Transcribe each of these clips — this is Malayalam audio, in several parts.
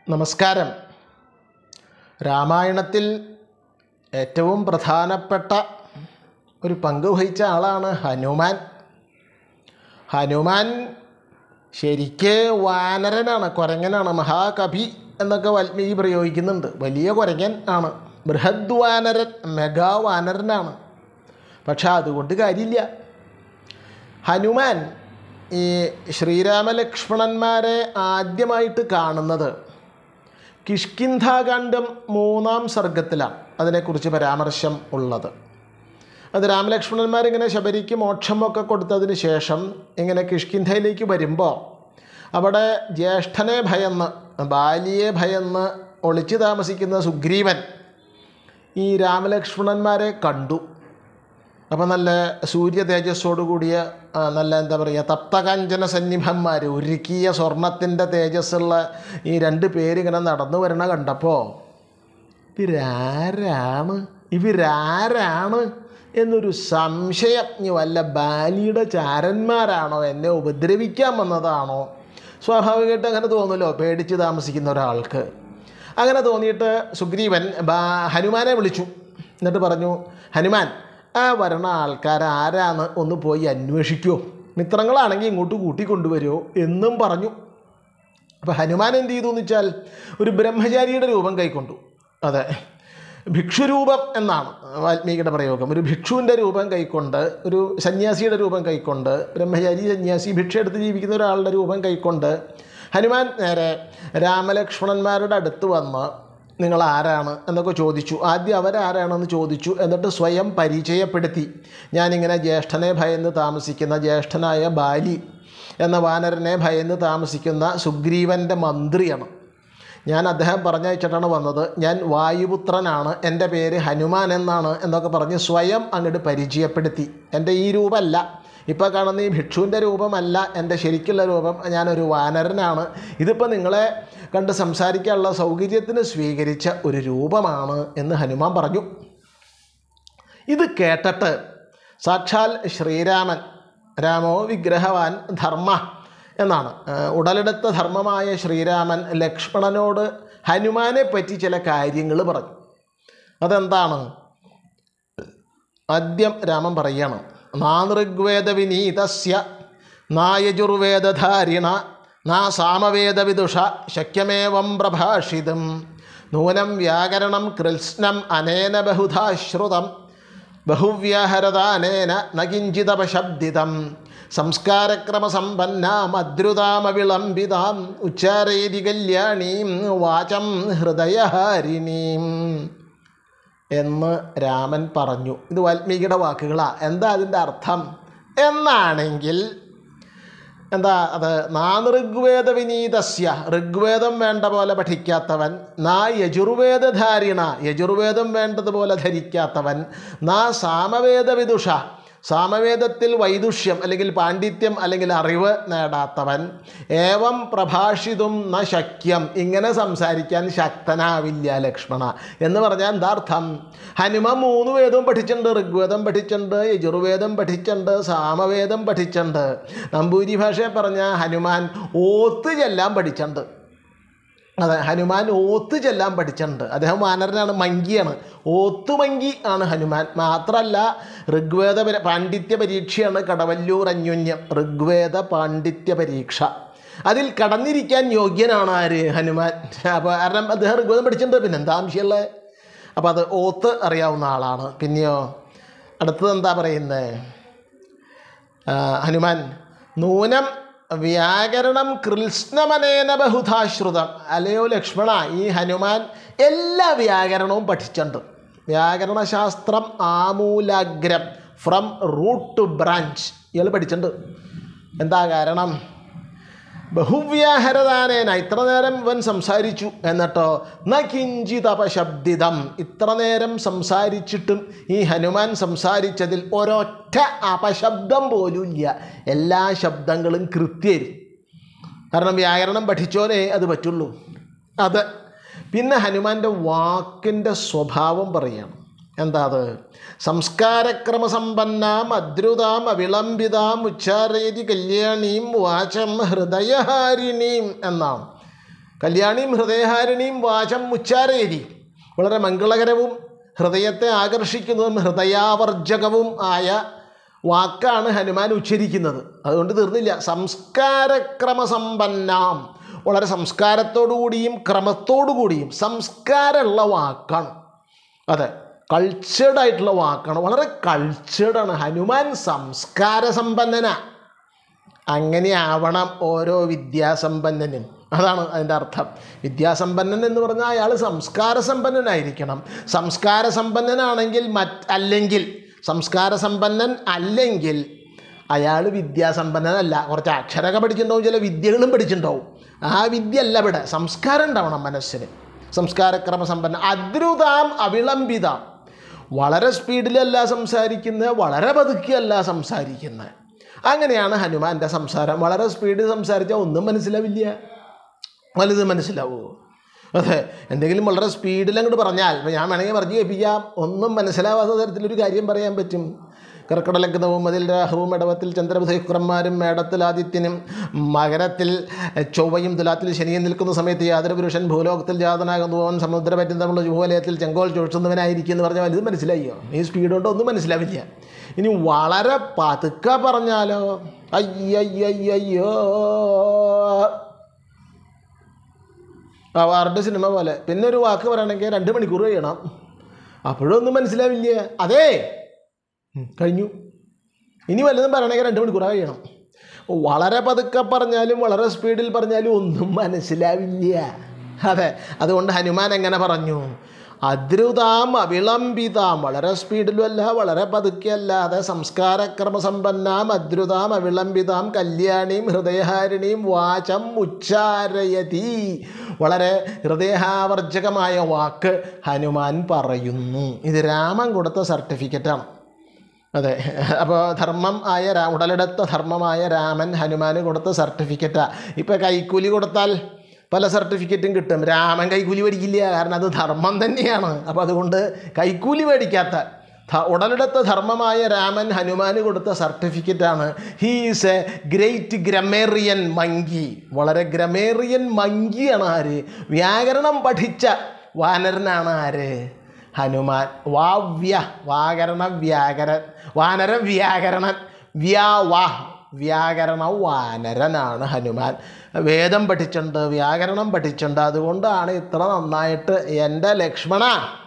നമസ്കാരം രാമായണത്തിൽ ഏറ്റവും പ്രധാനപ്പെട്ട ഒരു പങ്ക് വഹിച്ച ആളാണ് ഹനുമാൻ ഹനുമാൻ ശരിക്ക് വാനരനാണ് കുരങ്ങനാണ് മഹാകവി എന്നൊക്കെ വാൽമീകി പ്രയോഗിക്കുന്നുണ്ട് വലിയ കുരങ്ങൻ ആണ് ബൃഹദ് വാനരൻ മെഗാ വാനരനാണ് പക്ഷെ അതുകൊണ്ട് കാര്യമില്ല ഹനുമാൻ ഈ ശ്രീരാമലക്ഷ്മണന്മാരെ ആദ്യമായിട്ട് കാണുന്നത് കിഷ്കിന്ധാകാന്ഡം മൂന്നാം സർഗത്തിലാണ് അതിനെക്കുറിച്ച് പരാമർശം ഉള്ളത് അത് രാമലക്ഷ്മണന്മാരിങ്ങനെ ശബരിക്ക് മോക്ഷമൊക്കെ കൊടുത്തതിന് ശേഷം ഇങ്ങനെ കിഷ്കിന്ധയിലേക്ക് വരുമ്പോൾ അവിടെ ജ്യേഷ്ഠനെ ഭയന്ന് ബാലിയെ ഭയന്ന് ഒളിച്ചു താമസിക്കുന്ന സുഗ്രീവൻ ഈ രാമലക്ഷ്മണന്മാരെ കണ്ടു അപ്പോൾ നല്ല സൂര്യ തേജസ്സോടു കൂടിയ ആ, നല്ല എന്താ പറയുക തപ്തകാഞ്ചന സന്നിഭന്മാർ ഉരുക്കിയ സ്വർണത്തിൻ്റെ തേജസ്സുള്ള ഈ രണ്ട് പേരിങ്ങനെ നടന്നു വരണ കണ്ടപ്പോൾ ഇവരാരാണ് ഇവരാരാണ് എന്നൊരു സംശയം ഇനി വല്ല ബാലിയുടെ ചാരന്മാരാണോ എന്നെ ഉപദ്രവിക്കാൻ വന്നതാണോ സ്വാഭാവികമായിട്ട് അങ്ങനെ തോന്നുമല്ലോ പേടിച്ച് താമസിക്കുന്ന ഒരാൾക്ക് അങ്ങനെ തോന്നിയിട്ട് സുഗ്രീവൻ ബാ ഹനുമാനെ വിളിച്ചു എന്നിട്ട് പറഞ്ഞു ഹനുമാൻ ആ വരണ ആൾക്കാർ ആരാന്ന് ഒന്ന് പോയി അന്വേഷിക്കുമോ മിത്രങ്ങളാണെങ്കിൽ ഇങ്ങോട്ട് കൂട്ടിക്കൊണ്ടുവരുമോ എന്നും പറഞ്ഞു അപ്പോൾ ഹനുമാൻ എന്ത് ചെയ്തു എന്ന് വെച്ചാൽ ഒരു ബ്രഹ്മചാരിയുടെ രൂപം കൈക്കൊണ്ടു അതെ ഭിക്ഷുരൂപം എന്നാണ് വാൽമീകിയുടെ പ്രയോഗം ഒരു ഭിക്ഷുവിൻ്റെ രൂപം കൈക്കൊണ്ട് ഒരു സന്യാസിയുടെ രൂപം കൈക്കൊണ്ട് ബ്രഹ്മചാരി സന്യാസി ഭിക്ഷ എടുത്ത് ജീവിക്കുന്ന ഒരാളുടെ രൂപം കൈക്കൊണ്ട് ഹനുമാൻ നേരെ രാമലക്ഷ്മണന്മാരുടെ അടുത്ത് വന്ന് നിങ്ങൾ ആരാണ് എന്നൊക്കെ ചോദിച്ചു ആദ്യം അവരാരാണെന്ന് ചോദിച്ചു എന്നിട്ട് സ്വയം പരിചയപ്പെടുത്തി ഞാനിങ്ങനെ ജ്യേഷ്ഠനെ ഭയന്ന് താമസിക്കുന്ന ജ്യേഷ്ഠനായ ബാലി എന്ന വാനരനെ ഭയന്ന് താമസിക്കുന്ന സുഗ്രീവൻ്റെ മന്ത്രിയാണ് ഞാൻ അദ്ദേഹം പറഞ്ഞയച്ചിട്ടാണ് വന്നത് ഞാൻ വായുപുത്രനാണ് എൻ്റെ പേര് ഹനുമാൻ എന്നാണ് എന്നൊക്കെ പറഞ്ഞ് സ്വയം അങ്ങോട്ട് പരിചയപ്പെടുത്തി എൻ്റെ ഈ രൂപമല്ല ഇപ്പോൾ കാണുന്ന ഈ ഭിക്ഷുവിൻ്റെ രൂപമല്ല എൻ്റെ ശരിക്കുള്ള രൂപം ഞാനൊരു വാനരനാണ് ഇതിപ്പോൾ നിങ്ങളെ കണ്ട് സംസാരിക്കാനുള്ള സൗകര്യത്തിന് സ്വീകരിച്ച ഒരു രൂപമാണ് എന്ന് ഹനുമാൻ പറഞ്ഞു ഇത് കേട്ടിട്ട് സാക്ഷാൽ ശ്രീരാമൻ രാമോ വിഗ്രഹവാൻ ധർമ്മ എന്നാണ് ഏഹ് ഉടലെടുത്ത ധർമ്മമായ ശ്രീരാമൻ ലക്ഷ്മണനോട് ഹനുമാനെ പറ്റി ചില കാര്യങ്ങൾ പറഞ്ഞു അതെന്താണ് ആദ്യം രാമൻ പറയണം നാനൃഗ്വേദ വിനീതസ്യ നായജുർവേദധാരിണ നാ സാമവേദവിദുഷ ശക്യമേവം പ്രഭാഷിതം നൂനം വ്യാകരണം കൃത്സ്നം അനേന ബഹുധാ ശ്രുതം ബഹുവ്യാഹരതാനേന ന കിഞ്ചിതപശബ്ദിതം സംസ്കാരക്രമസമ്പന്നാമദ്രുതാമവിളംബിതാം ഉച്ചാരേതി കല്യാണീം വാചം ഹൃദയഹാരിണീം എന്ന് രാമൻ പറഞ്ഞു ഇത് വാൽമീകിയുടെ വാക്കുകളാ എന്താ അതിൻ്റെ അർത്ഥം എന്നാണെങ്കിൽ എന്താ അത് നാനൃഗ്വേദ വിനീതസ്യ ഋഗ്വേദം വേണ്ട പോലെ പഠിക്കാത്തവൻ നാ യജുർവേദധാരിണ യജുർവേദം വേണ്ടതുപോലെ ധരിക്കാത്തവൻ നാ സാമവേദ വിദുഷ സാമവേദത്തിൽ വൈദുഷ്യം അല്ലെങ്കിൽ പാണ്ഡിത്യം അല്ലെങ്കിൽ അറിവ് നേടാത്തവൻ ഏവം പ്രഭാഷിതും ന ശക്യം ഇങ്ങനെ സംസാരിക്കാൻ ശക്തനാവില്ല ലക്ഷ്മണ എന്ന് പറഞ്ഞാൽ എന്താ അർത്ഥം ഹനുമാൻ മൂന്ന് വേദവും പഠിച്ചിട്ടുണ്ട് ഋഗ്വേദം പഠിച്ചിട്ടുണ്ട് യജുർവേദം പഠിച്ചിട്ടുണ്ട് സാമവേദം പഠിച്ചിട്ടുണ്ട് നമ്പൂരി ഭാഷയെ പറഞ്ഞ ഹനുമാൻ ഓത്ത് ചെല്ലാൻ പഠിച്ചിട്ടുണ്ട് അതെ ഹനുമാൻ ഓത്ത് ചെല്ലാൻ പഠിച്ചിട്ടുണ്ട് അദ്ദേഹം വാനരനാണ് മങ്കിയാണ് ഓത്ത് മങ്കി ആണ് ഹനുമാൻ മാത്രമല്ല ഋഗ്വേദ പര- പാണ്ഡിത്യ പരീക്ഷയാണ് കടവല്ലൂർ അന്യോന്യം ഋഗ്വേദ പാണ്ഡിത്യ പരീക്ഷ അതിൽ കടന്നിരിക്കാൻ യോഗ്യനാണ് ആര് ഹനുമാൻ അപ്പോൾ കാരണം അദ്ദേഹം ഋഗ്വേദം പഠിച്ചിട്ടുണ്ട് പിന്നെ എന്താ ആവശ്യമുള്ളത് അപ്പോൾ അത് ഓത്ത് അറിയാവുന്ന ആളാണ് പിന്നെയോ അടുത്തത് എന്താ പറയുന്നത് ആ, ഹനുമാൻ നൂനം വ്യാകരണം കൃത്സ്നമനേന ബഹുധാശ്രുതം അല്ലയോ ലക്ഷ്മണ ഈ ഹനുമാൻ എല്ലാ വ്യാകരണവും പഠിച്ചിട്ടുണ്ട് വ്യാകരണശാസ്ത്രം ആമൂലാഗ്രം ഫ്രം റൂട്ട് ടു ബ്രാഞ്ച് ഇയാൾ പഠിച്ചിട്ടുണ്ട് എന്താ കാരണം ബഹുവ്യാഹരദാനേന ഇത്ര നേരം ഇവൻ സംസാരിച്ചു എന്നിട്ടോ ന കിഞ്ചിത് അപശബ്ദിതം ഇത്ര നേരം സംസാരിച്ചിട്ടും ഈ ഹനുമാൻ സംസാരിച്ചതിൽ ഒരൊറ്റ അപശബ്ദം പോലും ഇല്ല എല്ലാ ശബ്ദങ്ങളും കൃത്യമായിരുന്നു കാരണം വ്യാകരണം പഠിച്ചോനേ അത് പറ്റുള്ളൂ അത് പിന്നെ ഹനുമാൻ്റെ വാക്കിൻ്റെ സ്വഭാവം പറയണം എന്താ അത് സംസ്കാരക്രമസമ്പന്നാം അദ്രുതാം അവിളംബിതാം ഉച്ചാരേതി കല്യാണീം വാചം ഹൃദയഹാരിണീം എന്നാണ് കല്യാണിയും ഹൃദയഹാരിണിയും വാചം ഉച്ചാരേരി വളരെ മംഗളകരവും ഹൃദയത്തെ ആകർഷിക്കുന്നതും ഹൃദയാവർജകവും ആയ വാക്കാണ് ഹനുമാൻ ഉച്ചരിക്കുന്നത് അതുകൊണ്ട് തീർന്നില്ല സംസ്കാരക്രമസമ്പന്നാം വളരെ സംസ്കാരത്തോടുകൂടിയും ക്രമത്തോടുകൂടിയും സംസ്കാരമുള്ള വാക്കാണ് അതെ കൾച്ചേർഡ് ആയിട്ടുള്ള വാക്കാണ് വളരെ കൾച്ചേർഡ് ആണ് ഹനുമാൻ സംസ്കാര സമ്പന്നന അങ്ങനെ ആവണം ഓരോ വിദ്യാസമ്പന്നനും അതാണ് അതിൻ്റെ അർത്ഥം വിദ്യാസമ്പന്നൻ എന്ന് പറഞ്ഞാൽ അയാൾ സംസ്കാര സമ്പന്നനായിരിക്കണം സംസ്കാര സമ്പന്നനാണെങ്കിൽ മറ്റ് അല്ലെങ്കിൽ സംസ്കാര സമ്പന്നൻ അല്ലെങ്കിൽ അയാൾ വിദ്യാസമ്പന്നനല്ല കുറച്ച് അക്ഷരമൊക്കെ പഠിച്ചിട്ടുണ്ടാവും ചില വിദ്യകളും പഠിച്ചിട്ടുണ്ടാവും ആ വിദ്യ അല്ല ഇവിടെ സംസ്കാരം ഉണ്ടാവണം മനസ്സിന് സംസ്കാരക്രമ സമ്പന്ന അദ്രുതാം അവിളംബിതാം വളരെ സ്പീഡിലല്ല സംസാരിക്കുന്നത് വളരെ പതുക്കിയല്ല സംസാരിക്കുന്നത് അങ്ങനെയാണ് ഹനുമാൻ്റെ സംസാരം വളരെ സ്പീഡിൽ സംസാരിച്ചാൽ ഒന്നും മനസ്സിലാവില്ല വലുത് മനസ്സിലാവുമോ അതെ എന്തെങ്കിലും വളരെ സ്പീഡിൽ അങ്ങോട്ട് പറഞ്ഞാൽ ഇപ്പം ഞാൻ വേണമെങ്കിൽ പറഞ്ഞു കേൾപ്പിക്കാം ഒന്നും മനസ്സിലാവാത്ത തരത്തിലൊരു കാര്യം പറയാൻ പറ്റും കർക്കടലഗ്നവും അതിൽ രാഹുവും ഇടവത്തിൽ ചന്ദ്രബുധയുക്രന്മാരും മേടത്തിൽ ആദിത്യനും മകരത്തിൽ ചൊവ്വയും തുലാത്തിൽ ശനിയും നിൽക്കുന്ന സമയത്ത് യാതൊരു പുരുഷൻ ഭൂലോകത്തിൽ ജാതനാകുന്നു അവൻ സമുദ്രപറ്റും തമ്മിലുള്ള ജൂവലയത്തിൽ ചെങ്കോൽ ചൊഴുത്തുന്നവനായിരിക്കും എന്ന് പറഞ്ഞാൽ വലുത് മനസ്സിലായോ ഈ സ്പീഡ് കൊണ്ട് ഒന്നും മനസ്സിലാവില്ല ഇനി വളരെ പതുക്കെ പറഞ്ഞാലോ അയ്യയ്യയ്യോ അവാർഡ് സിനിമ പോലെ പിന്നെ ഒരു വാക്ക് പറയണമെങ്കിൽ രണ്ട് മണിക്കൂർ കഴിയണം അപ്പോഴും ഒന്നും മനസ്സിലാവില്ല അതേ ഉം, കഴിഞ്ഞു ഇനി വല്ലതും പറയണമെങ്കിൽ രണ്ട് മണിക്കൂർ കഴിയണം വളരെ പതുക്കെ പറഞ്ഞാലും വളരെ സ്പീഡിൽ പറഞ്ഞാലും ഒന്നും മനസ്സിലാവില്ല അതെ അതുകൊണ്ട് ഹനുമാൻ എങ്ങനെ പറഞ്ഞു അദ്രുതാം അവിളംബിതാം വളരെ സ്പീഡിലുമല്ല വളരെ പതുക്കെയല്ലാതെ സംസ്കാരക്രമസമ്പന്നാം അദ്രുതാം അവിളംബിതാം കല്യാണിയും ഹൃദയഹാരിണിയും വാചം ഉച്ചാരയതി വളരെ ഹൃദയഹാവർജകമായ വാക്ക് ഹനുമാൻ പറയുന്നു ഇത് രാമൻ കൊടുത്ത സർട്ടിഫിക്കറ്റാണ് അതെ അപ്പോൾ ധർമ്മം ആയ രാ ഉടലെടുത്ത ധർമ്മമായ രാമൻ ഹനുമാന് കൊടുത്ത സർട്ടിഫിക്കറ്റാണ് ഇപ്പോൾ കൈക്കൂലി കൊടുത്താൽ പല സർട്ടിഫിക്കറ്റും കിട്ടും രാമൻ കൈക്കൂലി മേടിക്കില്ല കാരണം അത് ധർമ്മം തന്നെയാണ് അപ്പോൾ അതുകൊണ്ട് കൈക്കൂലി മേടിക്കാത്ത ധ- ഉടലെടുത്ത ധർമ്മമായ രാമൻ ഹനുമാന് കൊടുത്ത സർട്ടിഫിക്കറ്റാണ് he is a great grammarian monkey വളരെ ഗ്രമേറിയൻ മങ്കിയാണ് ആര് വ്യാകരണം പഠിച്ച വാനരനാണ് ആര് ഹനുമാൻ വാവ്യ വാകരണ വ്യാകരൻ വാനര വ്യാകരണൻ വ്യാ വാ വ്യാകരണ വാനരനാണ് ഹനുമാൻ വേദം പഠിച്ചിട്ടുണ്ട് വ്യാകരണം പഠിച്ചിട്ടുണ്ട് അതുകൊണ്ടാണ് ഇത്ര നന്നായിട്ട് എൻ്റെ ലക്ഷ്മണ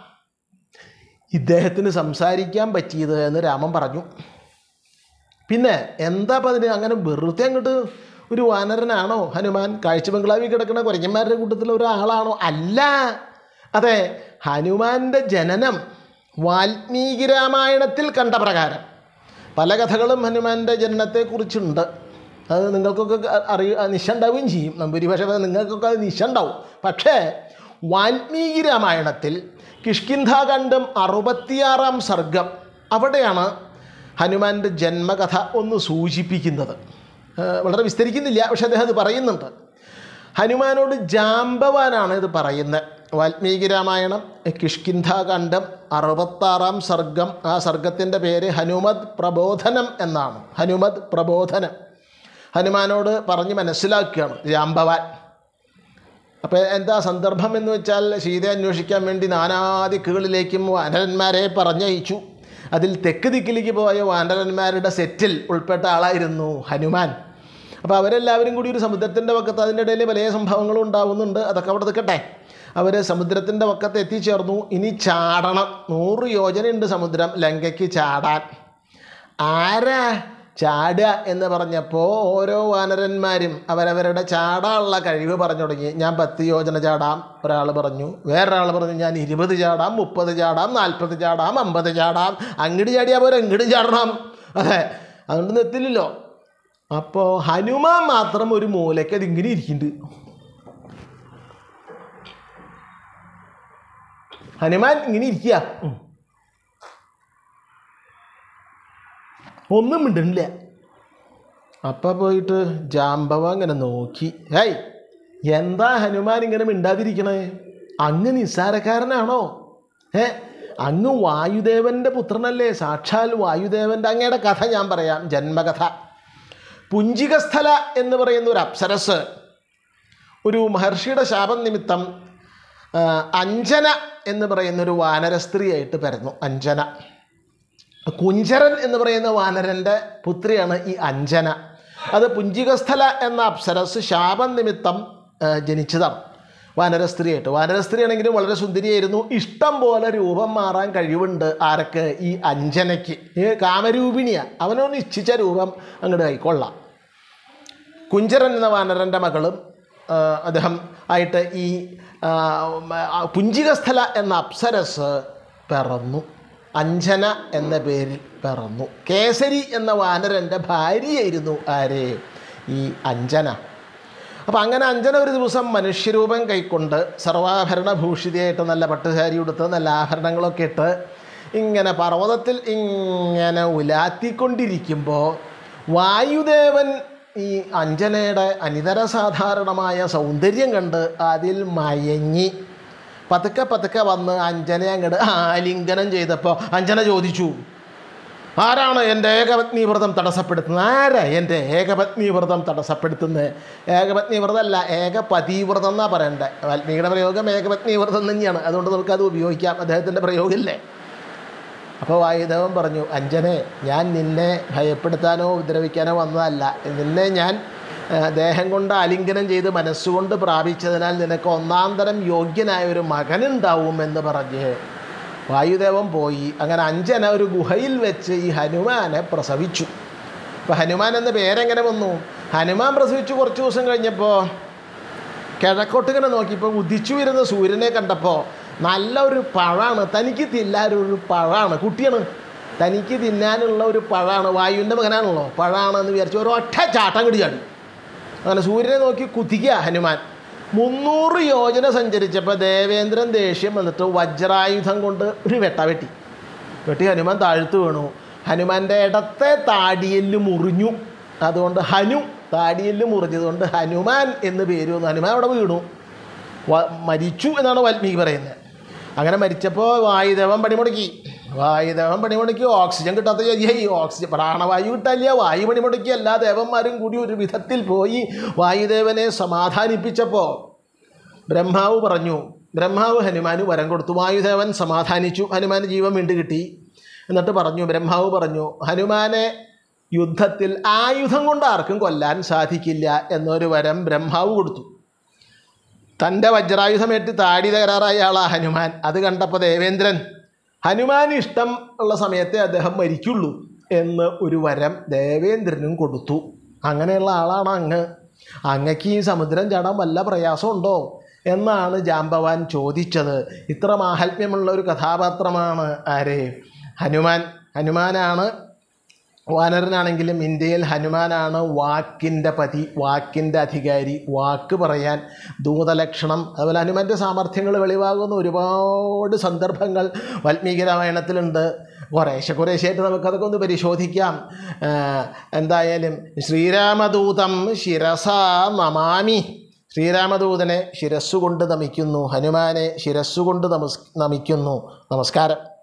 ഇദ്ദേഹത്തിന് സംസാരിക്കാൻ പറ്റിയത് എന്ന് രാമൻ പറഞ്ഞു പിന്നെ എന്താ അപ്പം അതിന് അങ്ങനെ വെറുതെ അങ്ങോട്ട് ഒരു വാനരനാണോ ഹനുമാൻ കാഴ്ച ബംഗ്ലാവിൽ കിടക്കുന്ന കുരങ്ങന്മാരുടെ കൂട്ടത്തിലെ ഒരാളാണോ അല്ല അതെ ഹനുമാൻ്റെ ജനനം വാൽമീകി രാമായണത്തിൽ കണ്ട പ്രകാരം പല കഥകളും ഹനുമാൻ്റെ ജനനത്തെക്കുറിച്ചുണ്ട് അത് നിങ്ങൾക്കൊക്കെ അറിയ നിശണ്ടാവുകയും ചെയ്യും നമ്പൂരിഭാഷ നിങ്ങൾക്കൊക്കെ അത് നിശണ്ടാവും പക്ഷേ വാൽമീകി രാമായണത്തിൽ കിഷ്കിന്ധാഖണ്ഡം അറുപത്തിയാറാം സർഗം അവിടെയാണ് ഹനുമാൻ്റെ ജന്മകഥ ഒന്ന് സൂചിപ്പിക്കുന്നത് ഏഹ് വളരെ വിസ്തരിക്കുന്നില്ല പക്ഷെ അദ്ദേഹം അത് പറയുന്നുണ്ട് ഹനുമാനോട് ജാമ്പവാനാണ് ഇത് പറയുന്നത് വാൽമീകി രാമായണം കിഷ്കിന്ധാഖണ്ഡം അറുപത്താറാം സർഗം ആ സർഗത്തിൻ്റെ പേര് ഹനുമത് പ്രബോധനം എന്നാണ് ഹനുമത് പ്രബോധനം ഹനുമാനോട് പറഞ്ഞ് മനസ്സിലാക്കുകയാണ് ജാമ്പവാൻ അപ്പോൾ എന്താ സന്ദർഭം എന്ന് വെച്ചാൽ സീതയെ അന്വേഷിക്കാൻ വേണ്ടി നാനാദിക്കുകളിലേക്കും വാനരന്മാരെ പറഞ്ഞയച്ചു അതിൽ തെക്ക് ദിക്കിലേക്ക് പോയ വാനരന്മാരുടെ സെറ്റിൽ ഉൾപ്പെട്ട ആളായിരുന്നു ഹനുമാൻ അപ്പോൾ അവരെല്ലാവരും കൂടി ഒരു സമുദ്രത്തിൻ്റെ വക്കത്ത് അതിൻ്റെ ഇടയിൽ പല സംഭവങ്ങളും ഉണ്ടാവുന്നുണ്ട് അതൊക്കെ അവിടെ നിൽക്കട്ടെ അവർ സമുദ്രത്തിൻ്റെ വക്കത്ത് എത്തിച്ചേർന്നു ഇനി ചാടണം നൂറ് യോജനയുണ്ട് സമുദ്രം ലങ്കയ്ക്ക് ചാടാൻ ആരാ ചാടുക എന്ന് പറഞ്ഞപ്പോൾ ഓരോ വാനരന്മാരും അവരവരുടെ ചാടാനുള്ള കഴിവ് പറഞ്ഞു തുടങ്ങി ഞാൻ പത്ത് യോജന ചാടാം ഒരാൾ പറഞ്ഞു വേറൊരാൾ പറഞ്ഞു ഞാൻ ഇരുപത് ചാടാം മുപ്പത് ചാടാം നാൽപ്പത് ചാടാം അമ്പത് ചാടാം അങ്ങോട്ട് ചാടിയാൽ പോരെ ഇങ്ങോട്ട് ചാടണം അതെ അതുകൊണ്ട് എത്തില്ലല്ലോ അപ്പോൾ ഹനുമാൻ മാത്രം ഒരു മൂലയ്ക്ക് അതിങ്ങനെ ഇരിക്കുന്നുണ്ട് ഹനുമാൻ ഇങ്ങനെ ഇരിക്കുക ഉം. ഒന്നും മിണ്ടണില്ല അപ്പം പോയിട്ട് ജാമ്പവ ഇങ്ങനെ നോക്കി ഹേയ് എന്താ ഹനുമാൻ ഇങ്ങനെ മിണ്ടാതിരിക്കണേ അങ്ങ് നിസ്സാരക്കാരനാണോ ഏ അങ്ങ് വായുദേവൻ്റെ പുത്രനല്ലേ സാക്ഷാൽ വായുദേവൻ്റെ അങ്ങയുടെ കഥ ഞാൻ പറയാം ജന്മകഥ പുഞ്ചികസ്ഥല എന്ന് പറയുന്ന ഒരു അപ്സരസ് ഒരു മഹർഷിയുടെ ശാപം നിമിത്തം ആ, അഞ്ജന എന്ന് പറയുന്നൊരു വാനര സ്ത്രീയായിട്ട് പിറന്നു അഞ്ജന കുഞ്ചരൻ എന്ന് പറയുന്ന വാനരൻ്റെ പുത്രിയാണ് ഈ അഞ്ജന അത് പുഞ്ചികസ്ഥല എന്ന അപ്സരസ് ശാപം നിമിത്തം ആ, ജനിച്ചതാണ് വാനര സ്ത്രീയായിട്ട് വാനര സ്ത്രീ ആണെങ്കിലും വളരെ സുന്ദരിയായിരുന്നു ഇഷ്ടം പോലെ രൂപം മാറാൻ കഴിവുണ്ട് ആരൊക്കെ ഈ അഞ്ജനയ്ക്ക് ഈ കാമരൂപിണിയാണ് അവനൊന്ന് ഇച്ഛിച്ച രൂപം അങ്ങോട്ട് കൈക്കൊള്ളാം കുഞ്ചരൻ എന്ന വാനരൻ്റെ മകളും ആ, അദ്ദേഹം ആയിട്ട് ഈ ആ, ആ, പുഞ്ചികസ്ഥല എന്ന അപ്സരസ് പിറന്നു അഞ്ജന എന്ന പേരിൽ പിറന്നു കേസരി എന്ന വാനരൻ്റെ ഭാര്യയായിരുന്നു ആര് ഈ അഞ്ജന അപ്പോൾ അങ്ങനെ അഞ്ജന ഒരു ദിവസം മനുഷ്യരൂപം കൈക്കൊണ്ട് സർവാഭരണ ഭൂഷിതയായിട്ട് നല്ല പട്ടുസാരി ഉടുത്ത് നല്ല ആഭരണങ്ങളൊക്കെ ഇട്ട് ഇങ്ങനെ പർവ്വതത്തിൽ ഇങ്ങനെ ഉലാത്തിക്കൊണ്ടിരിക്കുമ്പോൾ വായുദേവൻ ഈ അഞ്ജനയുടെ അനിതര സാധാരണമായ സൗന്ദര്യം കണ്ട് അതിൽ മയങ്ങി പതുക്കെ പതുക്കെ വന്ന് അഞ്ജനയെ അങ്ങോട്ട് ആലിംഗനം ചെയ്തപ്പോൾ അഞ്ജന ചോദിച്ചു ആരാണ് എൻ്റെ ഏകപത്നി വ്രതം തടസ്സപ്പെടുത്തുന്നത് ആരാ എൻ്റെ ഏകപത്നി വ്രതം തടസ്സപ്പെടുത്തുന്നത് ഏകപത്നി വ്രതമല്ല ഏകപതിവ്രതം എന്നാണ് പറയണ്ടേ വാൽമീകിയുടെ പ്രയോഗം ഏകപത്നി വ്രതം തന്നെയാണ് അതുകൊണ്ട് നമുക്കത് ഉപയോഗിക്കാം അദ്ദേഹത്തിൻ്റെ പ്രയോഗമില്ലേ അപ്പോൾ വായുദേവൻ പറഞ്ഞു അഞ്ജനെ ഞാൻ നിന്നെ ഭയപ്പെടുത്താനോ ഉപദ്രവിക്കാനോ വന്നതല്ല നിന്നെ ഞാൻ ആ, ദേഹം കൊണ്ട് ആലിംഗനം ചെയ്ത് മനസ്സുകൊണ്ട് പ്രാപിച്ചതിനാൽ നിനക്ക് ഒന്നാം തരം യോഗ്യനായ ഒരു മകനുണ്ടാവും എന്ന് പറഞ്ഞ് വായുദേവൻ പോയി അങ്ങനെ അഞ്ജന ഒരു ഗുഹയിൽ വെച്ച് ഈ ഹനുമാനെ പ്രസവിച്ചു അപ്പോൾ ഹനുമാൻ എന്ന പേരെങ്ങനെ വന്നു ഹനുമാൻ പ്രസവിച്ചു കുറച്ച് ദിവസം കഴിഞ്ഞപ്പോൾ കിഴക്കോട്ടിങ്ങനെ നോക്കിയപ്പോൾ ഉദിച്ചു വരുന്ന സൂര്യനെ കണ്ടപ്പോൾ നല്ല ഒരു പഴമാണ് തനിക്ക് തിന്നാനൊരു പഴമാണ് കുട്ടിയാണ് തനിക്ക് തിന്നാനുള്ള ഒരു പഴമാണ് വായുവിൻ്റെ മകനാണല്ലോ പഴാണെന്ന് വിചാരിച്ചു ഒരു ഒറ്റ ചാട്ടം കിടി ചാടി അങ്ങനെ സൂര്യനെ നോക്കി കുതിക്കുക ഹനുമാൻ മുന്നൂറ് യോജന സഞ്ചരിച്ചപ്പോൾ ദേവേന്ദ്രൻ ദേഷ്യം വന്നിട്ട് വജ്രായുധം കൊണ്ട് ഒരു വെട്ട വെട്ടി വെട്ടി ഹനുമാൻ താഴ്ത്തു വീണു ഹനുമാൻ്റെ ഇടത്തെ താടിയെല്ല് മുറിഞ്ഞു അതുകൊണ്ട് ഹനു താടിയെല്ല് മുറിഞ്ഞതുകൊണ്ട് ഹനുമാൻ എന്ന് പേര് വന്നു ഹനുമാൻ അവിടെ വീണു വ- മരിച്ചു എന്നാണ് വാൽമീകി പറയുന്നത് അങ്ങനെ മരിച്ചപ്പോൾ വായുദേവൻ പണിമുടക്കി വായുദേവൻ പണിമുടക്കി ഓക്സിജൻ കിട്ടാത്ത ഈ ഓക്സിജൻ പ്രാണവായു കിട്ടാനില്ല വായു പണിമുടക്കി എല്ലാ ദേവന്മാരും കൂടി ഒരു വിധത്തിൽ പോയി വായുദേവനെ സമാധാനിപ്പിച്ചപ്പോൾ ബ്രഹ്മാവ് പറഞ്ഞു ബ്രഹ്മാവ് ഹനുമാന് വരം കൊടുത്തു വായുദേവൻ സമാധാനിച്ചു ഹനുമാന് ജീവൻ വീണ്ടും കിട്ടി എന്നിട്ട് പറഞ്ഞു ബ്രഹ്മാവ് പറഞ്ഞു ഹനുമാനെ യുദ്ധത്തിൽ ആയുധം കൊണ്ട് ആർക്കും കൊല്ലാൻ സാധിക്കില്ല എന്നൊരു വരം ബ്രഹ്മാവ് കൊടുത്തു തൻ്റെ വജ്രായുധമേറ്റ് താടി തകരാറായ ആളാ ഹനുമാൻ അത് കണ്ടപ്പോൾ ദേവേന്ദ്രൻ ഹനുമാൻ ഇഷ്ടം ഉള്ള സമയത്തെ അദ്ദേഹം മരിക്കുള്ളൂ എന്ന് ഒരു വരം ദേവേന്ദ്രനും കൊടുത്തു അങ്ങനെയുള്ള ആളാണ് അങ്ങ് അങ്ങക്ക് ഈ സമുദ്രം ചാടാൻ വല്ല പ്രയാസമുണ്ടോ എന്നാണ് ജാമ്പവാൻ ചോദിച്ചത് ഇത്ര മാഹാത്മ്യമുള്ള ഒരു കഥാപാത്രമാണ് ആര് ഹനുമാൻ ഹനുമാനാണ് വാനരനാണെങ്കിലും ഇന്ത്യയിൽ ഹനുമാനാണ് വാക്കിൻ്റെ പതി വാക്കിൻ്റെ അധികാരി വാക്ക് പറയാൻ ദൂതലക്ഷണം അതുപോലെ ഹനുമാൻ്റെ സാമർഥ്യങ്ങൾ വെളിവാകുന്ന ഒരുപാട് സന്ദർഭങ്ങൾ വാൽമീകി രാമായണത്തിലുണ്ട് കുറേശ്ശെ കുറേശ്ശെയായിട്ട് നമുക്കതൊക്കെ ഒന്ന് പരിശോധിക്കാം ആ, എന്തായാലും ശ്രീരാമദൂതം ശിരസാ നമാമി ശ്രീരാമദൂതനെ ശിരസ്സുകൊണ്ട് നമിക്കുന്നു ഹനുമാനെ ശിരസ്സുകൊണ്ട് നമസ് നമിക്കുന്നു നമസ്കാരം